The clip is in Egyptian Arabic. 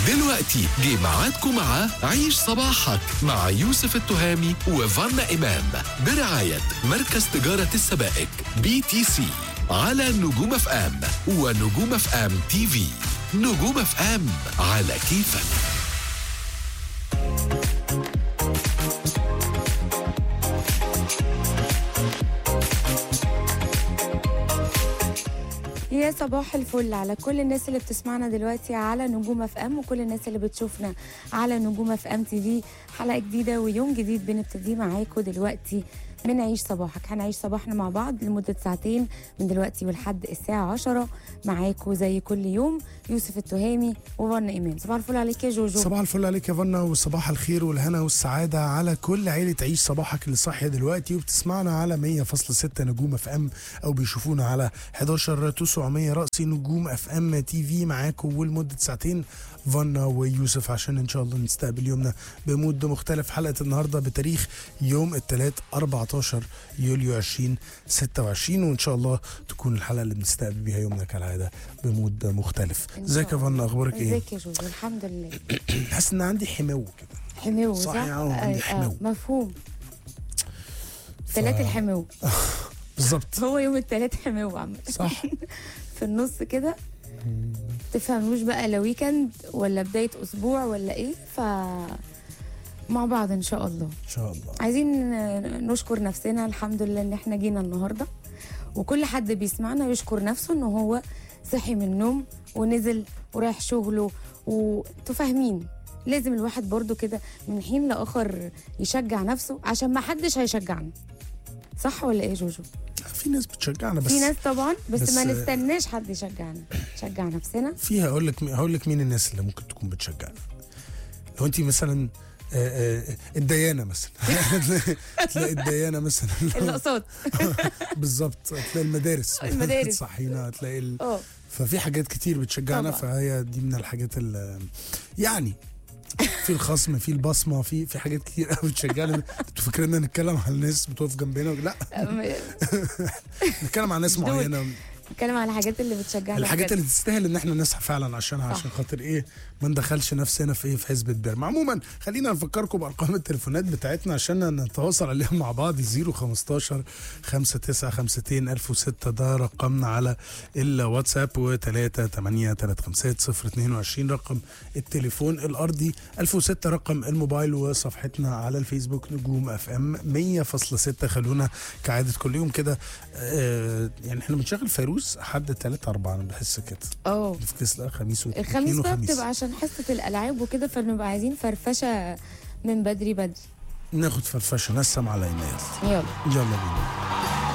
دلوقتي جه ميعادكم مع عيش صباحك مع يوسف التهامي وفانا إمام برعاية مركز تجارة السبائك بي تي سي على نجوم اف ام ونجوم اف ام تي في نجوم اف ام على كيفك يا صباح الفل على كل الناس اللي بتسمعنا دلوقتي على نجوم اف ام وكل الناس اللي بتشوفنا على نجوم اف ام تي في حلقه جديده ويوم جديد بنبتديه معاكم دلوقتي من عيش صباحك هنعيش صباحنا مع بعض لمده ساعتين من دلوقتي ولحد الساعه 10 معاكم زي كل يوم يوسف التهامي وفرنا ايمان صباح الفل عليك يا جوجو صباح الفل عليك يا فنا وصباح الخير والهنا والسعادة على كل عيلة عيش صباحك اللي صاحية دلوقتي وبتسمعنا على 100.6 نجوم اف ام او بيشوفونا على 11 900 رأسي نجوم اف ام تي في معاكم ولمدة ساعتين فنا ويوسف عشان ان شاء الله نستقبل يومنا بمود مختلف حلقة النهاردة بتاريخ يوم الثلاث 14 يوليو 2026 وان شاء الله تكون الحلقة اللي بنستقبل بيها يومنا كالعادة بمود مختلف إن ازيك يا شاء الله. فنا اخبارك ايه؟ ازيك يا جوجو الحمد لله حاسس ان عندي حمو كده حمو صح صح؟ يا عم، عندي آه، حمو. آه مفهوم ثلاث الحمو بالظبط هو يوم الثلاث حمو عامة صح في النص كده تفهموش بقى لا ويكند ولا بداية أسبوع ولا إيه ف مع بعض إن شاء الله ان شاء الله عايزين نشكر نفسنا الحمد لله إن إحنا جينا النهاردة وكل حد بيسمعنا يشكر نفسه إن هو صحي من النوم ونزل ورايح شغله وانتوا فاهمين لازم الواحد برضو كده من حين لآخر يشجع نفسه عشان ما حدش هيشجعنا صح ولا ايه يا جوجو؟ في ناس بتشجعنا بس في ناس طبعا بس, بس- ما نستناش حد يشجعنا نشجع نفسنا في هقول لك هقول لك مين الناس اللي ممكن تكون بتشجعنا لو انت مثلا آه، آه، الديانه مثلا تلاقي الديانه مثلا الاقساط بالظبط تلاقي المدارس المدارس. صحينا تلاقي ال... اه ففي حاجات كتير بتشجعنا طبعا. فهي دي من الحاجات ال يعني في الخصم في البصمه في في حاجات كتير قوي بتشجعنا انتوا فاكرين نتكلم على الناس بتقف جنبنا لا نتكلم عن ناس مش دول. معينه نتكلم على الحاجات اللي بتشجعنا الحاجات بجد. اللي تستاهل ان احنا نسعى فعلا عشانها صح. عشان خاطر ايه ما ندخلش نفسنا في ايه في حزب الدرم عموما خلينا نفكركم بارقام التليفونات بتاعتنا عشان نتواصل عليها مع بعض 015 5952 1006 ده رقمنا على الواتساب و3 8 022 رقم التليفون الارضي 1006 رقم الموبايل وصفحتنا على الفيسبوك نجوم اف ام 100.6 خلونا كعاده كل يوم كده آه يعني احنا بنشغل فيروز حد 3 4 انا بحس كده اه في كسلا خميس واثنين الخميس بقى وخميس. بتبقى عشان حصه الالعاب وكده فبنبقى عايزين فرفشه من بدري بدري ناخد فرفشه نسم على يناير يلا يلا بينا